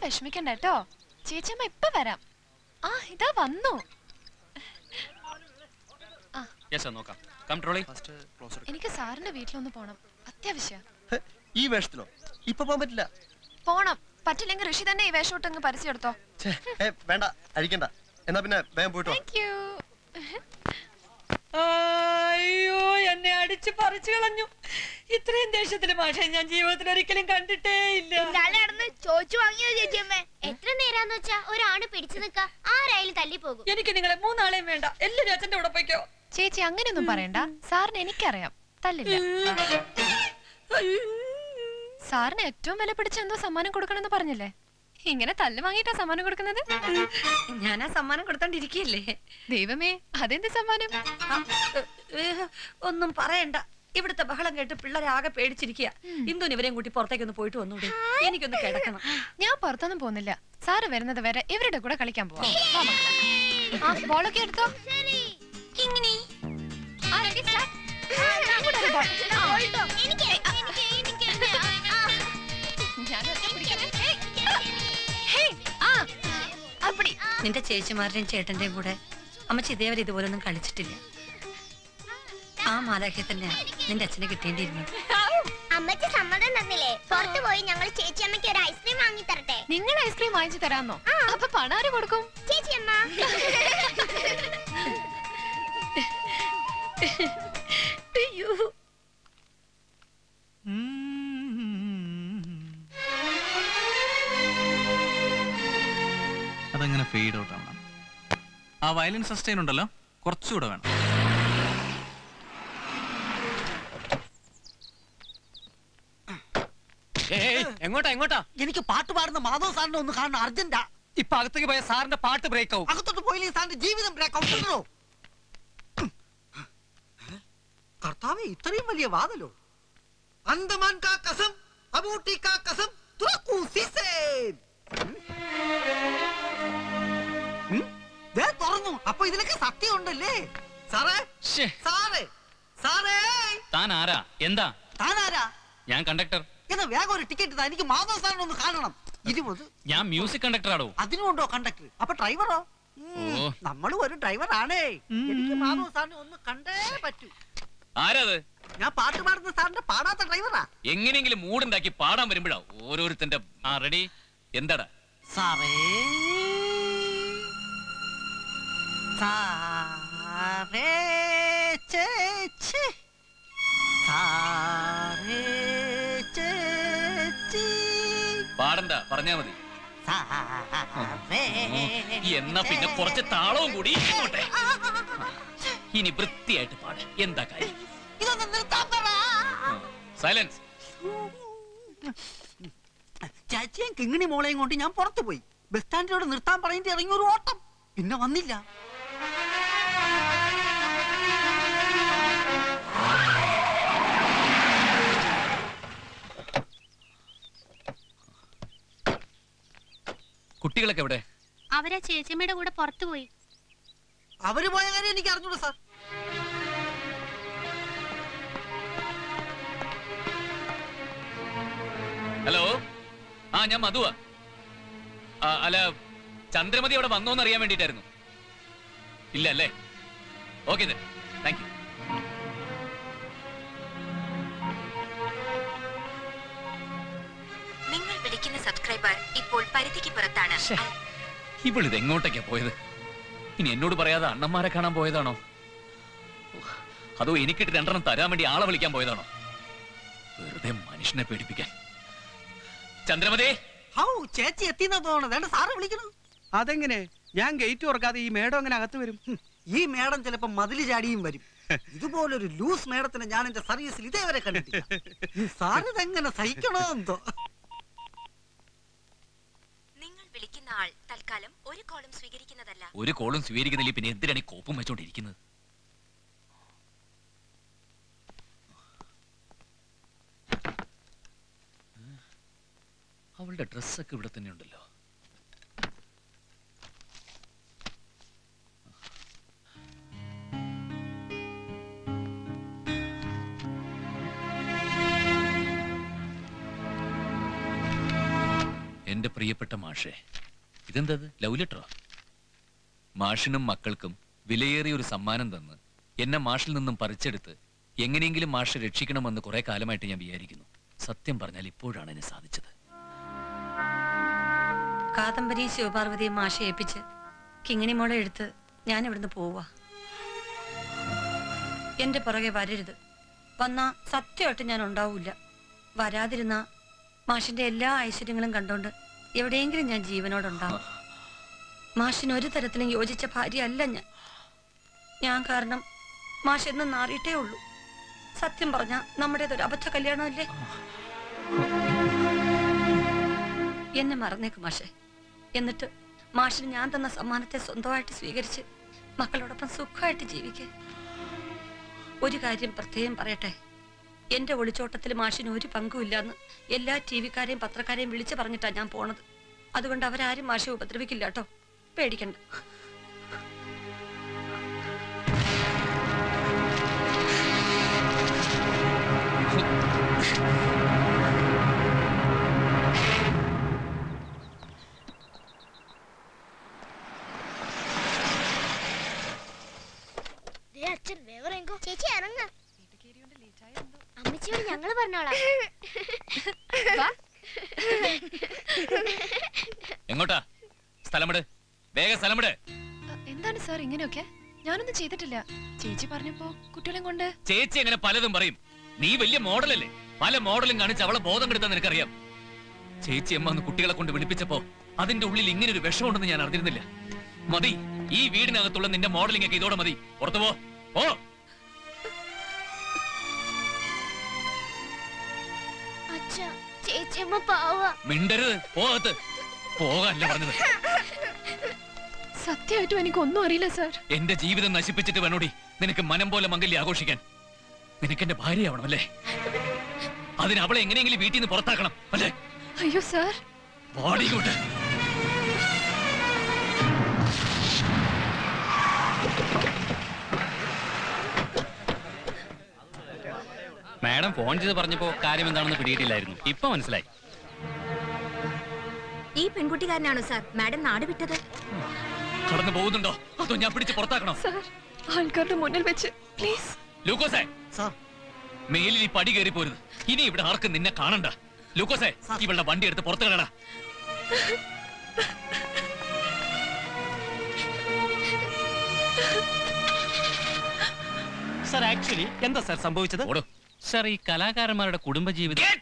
വിഷമിക്കണ്ട കേട്ടോ ചേച്ചിയമ്മ ഇപ്പൊ വരാം ആ ഇതാ വന്നു യെസ് നോക്കാം കൺട്രോളി എനിക്ക് സാറിന്റെ വീട്ടിലൊന്ന് പോണം അത്യാവശ്യം ഹെ, ഈ വേഷത്തിലോ ഇപ്പൊ പോകാൻ പറ്റില്ല പോണം പറ്റില്ലെങ്കിൽ ഋഷി തന്നെ ഈ വേഷം ഇട്ടങ്ങ് പരസ്യം എടുത്തോ ഛേ, ഏ, വേണ്ട അഴിക്കണ്ട എന്നാ പിന്നെ വേഗം പോയിട്ടോ താങ്ക് യു അയ്യോ എന്നെ അടിച്ച് പറിച്ചു കളഞ്ഞു ഇത്രയും ദേഷ്യത്തില് മാഷെ ഞാൻ ജീവിതത്തിൽ ഒരിക്കലും കണ്ടിട്ടേ ഇല്ല പിന്നാലെ നടന്ന് ചോദിച്ചു വാങ്ങിയോ ചേച്ചിയമ്മേ എത്ര നേരാന്ന് വെച്ചാ ഒരാണ് പിടിച്ചു നിക്ക ആരായാലും തല്ലി പോകും എനിക്ക് നിങ്ങളെ മൂന്നാളെയും വേണ്ട എല്ലാരും അച്ഛന്റെ കൂടെ പോയിക്കോ ചേച്ചി അങ്ങനെയൊന്നും പറയണ്ട സാറിന് എനിക്കറിയാം തല്ലില്ല സാറിന് ഏറ്റവും വില പിടിച്ച എന്തോ സമ്മാനം കൊടുക്കണമെന്ന് പറഞ്ഞില്ലേ ഇങ്ങനെ തല്ല് വാങ്ങിയിട്ടാ സമ്മാനം കൊടുക്കുന്നത് ഞാൻ ആ സമ്മാനം കൊടുത്തോണ്ടിരിക്കല്ലേ ദൈവമേ അതെന്ത് സമ്മാനം ഒന്നും പറയണ്ട ഇവിടുത്തെ ബഹളം കേട്ട് പിള്ളേരെ ആകെ പേടിച്ചിരിക്കുക ഇന്ദുന് ഇവരെയും കൂട്ടി പുറത്തേക്ക് ഒന്ന് പോയിട്ട് വന്നൂടെ എനിക്കൊന്ന് കിടക്കണം ഞാൻ പുറത്തൊന്നും പോകുന്നില്ല സാറ് വരുന്നത് വരെ ഇവരുടെ കൂടെ കളിക്കാൻ പോവാം വാ മക്കളെ. ആ ബോളൊക്കെ എടുത്തോ കിങ്ങിണി. ആ, ready, start. ഇവിടെ ഒരു ball. ആ. എനിക്ക് എനിക്ക് എനിക്ക് ആ, ആ. ഞാൻ ഒറ്റ പിടിക്കണേ. ഏയ്. ഹേയ്. ആ. അപ്പടി. നിന്റെ ചേച്ചിമാരുടെയും ചേട്ടന്റെയും കൂടെ അമ്മച്ചി ഇതേവരെ ഇതുപോലൊന്നും കളിച്ചിട്ടില്ല ആ മാലാഖെ തന്നെ നിന്റെ അച്ഛനെ കിട്ടേണ്ടിയിരുന്നത് അമ്മച്ചി സമ്മതം തന്നില്ലേ പുറത്തു പോയി ഞങ്ങൾ ചേച്ചിയമ്മയ്ക്ക് ഒരു ഐസ്ക്രീം വാങ്ങി തരട്ടെ നിങ്ങൾ ഐസ്ക്രീം വാങ്ങിച്ചു തരാന്നോ അപ്പൊ പണം ആര് കൊടുക്കും ചേച്ചിയമ്മ അയ്യോ അതങ്ങനെ ഫെയ്ഡ് ഔട്ട് ആവണം ആ വയലിൻ സസ്റ്റൈൻ ഉണ്ടല്ലോ കുറച്ചുകൂടെ വേണം എങ്ങോട്ടാ എങ്ങോട്ടാ എനിക്ക് പാട്ട് പാടുന്ന മാധവ് സാറിനെ ഒന്ന് കാണണം അർജന്റാ ഇപ്പൊ അകത്തേക്ക് പോയ സാറിന്റെ പാട്ട് ബ്രേക്ക് ആവും അകത്തോട്ട് പോയില്ലെങ്കിൽ സാറിന്റെ ജീവിതം ബ്രേക്ക് ഔട്ട് ഉണ്ടോ കർത്താവേ ഇത്രയും വലിയ വാതിലോ അന്തമാൻ കാ കസം അബൂട്ടി കാ കസം തുറക്കൂ സീസേൻ ഉം? ദേ തുറന്നു അപ്പൊ ഇതിലൊക്കെ സത്യം ഉണ്ടല്ലേ സാറേ ശ്ശേ, സാറേ സാറേ താൻ ആരാ എന്താ താനാരാ ഞാൻ കണ്ടക്ടർ എന്നാ വേഗം ഒരു ടിക്കറ്റ് താ എനിക്ക് മാധവ് സാറിനെ ഒന്ന് കാണണം ഇരുപത് ഞാൻ മ്യൂസിക് കണ്ടക്ടർ ആടോ അതിനുണ്ടോ കണ്ടക്ടർ അപ്പൊ ഡ്രൈവറോ ഓ. നമ്മളും ഒരു ഡ്രൈവർ ആണേ എനിക്ക് മാധവ് സാറിനെ ഒന്ന് കണ്ടേ പറ്റൂ ആരാത് ഞാൻ പാട്ട് പാടുന്ന സാറിന്റെ പാടാത്ത ഡ്രൈവറാ എങ്ങനെയെങ്കിലും മൂടുണ്ടാക്കി പാടാൻ വരുമ്പോഴാ ഓരോരുത്തന്റെ ആ റെഡി എന്താടാ സാറേ സാറേ ചേച്ചി സാറേ ചേച്ചി പാടണ്ട പറഞ്ഞാ മതി സാറേ എന്നാ പിന്നെ കുറച്ച് താളവും കൂടി ഇങ്ങോട്ടെ ഇനി വൃത്തിയായിട്ട് പാട് എന്താ കാര്യം ഇതൊന്ന് നിർത്താൻ പറ സൈലൻസ് ചാച്ചിയും കിങ്ങിണി മോളെയും കൊണ്ട് ഞാൻ പുറത്തു പോയി ബസ് സ്റ്റാൻഡിലൂടെ നിർത്താൻ പറഞ്ഞിട്ട് ഇറങ്ങി ഒരു ഓട്ടം പിന്നെ വന്നില്ല കുട്ടികളൊക്കെ എവിടെ അവരാ ചേച്ചിയമ്മയുടെ കൂടെ പുറത്തു പോയി അവര് പോയ കാര്യം എനിക്ക് അറിഞ്ഞൂടാ സാർ ഹലോ ആ ഞാൻ മധുവാ ആ, അല്ല ചന്ദ്രമതി അവിടെ വന്നോന്ന് അറിയാൻ വേണ്ടിട്ടായിരുന്നു ഇല്ല അല്ലേ ഓക്കെ താങ്ക് യു നിങ്ങൾ വിളിക്കുന്ന സബ്സ്ക്രൈബർ ഇപ്പോൾ പരിധിക്ക് പുറത്താണ് ഇവൾ ഇത് എങ്ങോട്ടേക്കാ പോയത് ഇനി എന്നോട് പറയാതെ അണ്ണന്മാരെ കാണാൻ പോയതാണോ ഉഹ്, അതോ എനിക്കിട്ട് രണ്ടെണ്ണം തരാൻ വേണ്ടി ആളെ വിളിക്കാൻ പോയതാണോ വെറുതെ മനുഷ്യനെ പേടിപ്പിക്കാൻ ചന്ദ്രമതി ഹൗ ചേച്ചി എത്തിന്നാ തോന്നണത് വേണ്ട സാറ് വിളിക്കണം അതെങ്ങനെ ഞാൻ ഗേറ്റ് തുറക്കാതെ ഈ മേഡം അങ്ങനെ അകത്ത് വരും ഈ മേഡം ചിലപ്പോ മതില് ചാടിയും വരും ഇതുപോലൊരു ലൂസ് മേഡത്തിനെ ഞാൻ എന്റെ സർവീസിൽ ഇതേവരെ കണ്ടിട്ടില്ല ഈ സാർ ഇതെങ്ങനെ സഹിക്കണോ എന്തോ നിങ്ങൾ വിളിക്കുന്ന ആൾ തൽക്കാലം ഒരു കോളും സ്വീകരിക്കുന്നതല്ല ഒരു കോളും സ്വീകരിക്കുന്നില്ല പിന്നെ എന്തിനാണ് ഈ കോപ്പും വെച്ചോണ്ടിരിക്കുന്നത് അവളുടെ ഡ്രസ്സൊക്കെ ഇവിടെ തന്നെ ഉണ്ടല്ലോ എന്റെ പ്രിയപ്പെട്ട മാഷേ ഇതെന്തത് ലവ് ലെറ്ററോ മാഷിനും മക്കൾക്കും വിലയേറിയ ഒരു സമ്മാനം തന്ന് എന്നെ മാഷിൽ നിന്നും പറിച്ചെടുത്ത് എങ്ങനെയെങ്കിലും മാഷെ രക്ഷിക്കണമെന്ന് കുറെ കാലമായിട്ട് ഞാൻ വിചാരിക്കുന്നു സത്യം പറഞ്ഞാൽ ഇപ്പോഴാണ് എന്നെ സാധിച്ചത് കാദംബരി ശിവപാർവതിയെ മാഷ ഏൽപ്പിച്ച് കിങ്ങിണി മോളെ എടുത്ത് ഞാൻ ഇവിടുന്ന് പോവാ എന്റെ പുറകെ വരരുത് വന്നാ സത്യമായിട്ട് ഞാൻ ഉണ്ടാവൂല വരാതിരുന്ന മാഷിന്റെ എല്ലാ ഐശ്വര്യങ്ങളും കണ്ടോണ്ട് എവിടെയെങ്കിലും ഞാൻ ജീവനോടുണ്ടാവും മാഷിന് ഒരു തരത്തിലും യോജിച്ച ഭാര്യ അല്ല ഞാൻ ഞാൻ കാരണം മാഷ് എന്നും നാറിയിട്ടേ ഉള്ളൂ സത്യം പറഞ്ഞ നമ്മുടേതൊരു അബദ്ധ കല്യാണമല്ലേ എന്നെ മറന്നേക്ക് മാഷെ എന്നിട്ട് മാഷിന് ഞാൻ തന്ന സമ്മാനത്തെ സ്വന്തമായിട്ട് സ്വീകരിച്ച് മക്കളോടൊപ്പം സുഖമായിട്ട് ജീവിക്കെ ഒരു കാര്യം പ്രത്യേകം പറയട്ടെ എന്റെ ഒളിച്ചോട്ടത്തിൽ മാഷിന് ഒരു പങ്കുമില്ലാന്ന് എല്ലാ ടി വിക്കാരെയും പത്രക്കാരെയും വിളിച്ചു പറഞ്ഞിട്ടാ ഞാൻ പോണത് അതുകൊണ്ട് അവരാരും മാഷെ ഉപദ്രവിക്കില്ല കേട്ടോ പേടിക്കണ്ട ദേ അച്ഛൻ വേഗം ഇറങ്ങോ ചേച്ചി ഇറങ്ങ അമ്മച്ചിയോട് ഞങ്ങള് പറഞ്ഞോളാം വാ. എങ്ങോട്ടാ സ്ഥലമിട് വേഗം സ്ഥലമിട് അ, എന്താണ് സാർ ഇങ്ങനെയൊക്കെ ഞാനൊന്നും ചെയ്തിട്ടില്ല ചേച്ചി പറഞ്ഞപ്പോ കുട്ടികളെയും കൊണ്ട് ചേച്ചി അങ്ങനെ പലതും പറയും നീ വലിയ മോഡലല്ലേ പല മോഡലും കാണിച്ച് അവളെ ബോധം കെടുത്താൻ നിനക്കറിയാം ചേച്ചി അമ്മ അന്ന് കുട്ടികളെ കൊണ്ട് വിളിപ്പിച്ചപ്പോ അതിന്റെ ഉള്ളിൽ ഇങ്ങനെ ഒരു വിഷമുണ്ടെന്ന് ഞാൻ അറിഞ്ഞിരുന്നില്ല മതി ഈ വീടിനകത്തുള്ള നിന്റെ മോഡലിംഗ് ഒക്കെ ഇതോടെ മതി പുറത്തു പോ ഓ അച്ഛ ചേച്ചിയമ്മ പാവ മിണ്ടരുത് പോകത്ത് പോകാനല്ല പറഞ്ഞത് സത്യമായിട്ടും എനിക്കൊന്നും അറിയില്ല സാർ എന്റെ ജീവിതം നശിപ്പിച്ചിട്ട് വേണോടി നിനക്ക് മനം പോലെ മംഗല്യം ആഘോഷിക്കാൻ നിനക്ക് എന്റെ ഭാര്യയാവണം അല്ലേ അതിന് അവളെ എങ്ങനെയെങ്കിലും വീട്ടിൽ നിന്ന് പുറത്താക്കണം അല്ലേ അയ്യോ സാർ ബോഡി കൊണ്ട് മാഡം ഫോൺ ചെയ്ത് പറഞ്ഞപ്പോ കാര്യം എന്താണെന്ന് പിടിയിട്ടില്ലായിരുന്നു ഇപ്പൊ മനസ്സിലായി ഈ പെൺകുട്ടിക്കാരനാണോ സാർ മാഡം നാട് വിട്ടത് കടന്നു പോകുന്നുണ്ടോ അതോ ഞാൻ പിടിച്ച് പുറത്താക്കണോ സാർ ആൾക്കാരുടെ മുന്നിൽ വെച്ച് പ്ലീസ് ലൂക്കോസേ സാർ മേലിൽ ഈ പടി കയറി പോരുത് ഇനി ഇവിടെ ആർക്കും നിന്നെ കാണണ്ട ലൂക്കോസേ ഇവളുടെ വണ്ടി എടുത്ത് പുറത്ത് കളടാ സാർ ആക്ച്വലി എന്താ സാർ സംഭവിച്ചത് ഓടോ സാർ ഈ കലാകാരന്മാരുടെ കുടുംബജീവിതം